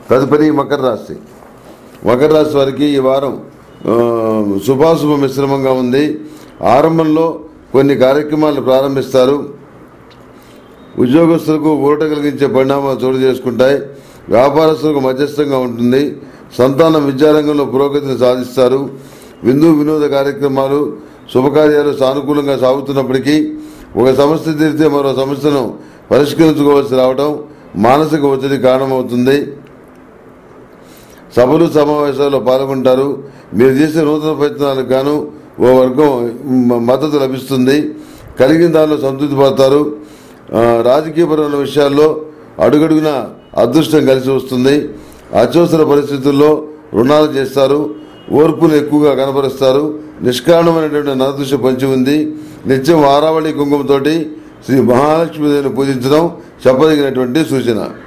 తదుపరి మకర రాశి మకర రాశి వారికి ఈ వారం ఆ, శుభాశుభ మిశ్రమంగా ఉంది ఆరంభంలో కొన్ని కార్యక్రమాలు ప్రారంభిస్తారు ఉద్యోగస్తులకు ఊరట కలిగించే పరిణామాలు చోటు చేసుకుంటాయి వ్యాపారస్తులకు మధ్యస్థంగా ఉంటుంది సంతానం విద్యారంగంలో పురోగతిని సాధిస్తారు విందు వినోద కార్యక్రమాలు శుభకార్యాలు సానుకూలంగా సాగుతున్నప్పటికీ ఒక సమస్య తీరితే మరో సమస్యను పరిష్కరించుకోవాల్సి రావడం మానసిక ఒత్తిడి కారణమవుతుంది సభలు సమావేశాల్లో పాల్గొంటారు మీరు చేసే నూతన ప్రయత్నాలకు గాను ఓ వర్గం మ- మద్దతు లభిస్తుంది కలిగిన దానిలో సంతృప్తి పడతారు ఆ, రాజకీయపరమైన విషయాల్లో అడుగడుగున అదృష్టం కలిసి వస్తుంది అత్యవసర పరిస్థితుల్లో రుణాలు చేస్తారు ఓర్పును ఎక్కువగా కనపరుస్తారు నిష్కారణమైనటువంటి నరదృశ్య పంచి ఉంది నిత్యం ఆరావళి కుంకుమతోటి శ్రీ మహాలక్ష్మీదేవిని పూజించడం చెప్పదగినటువంటి సూచన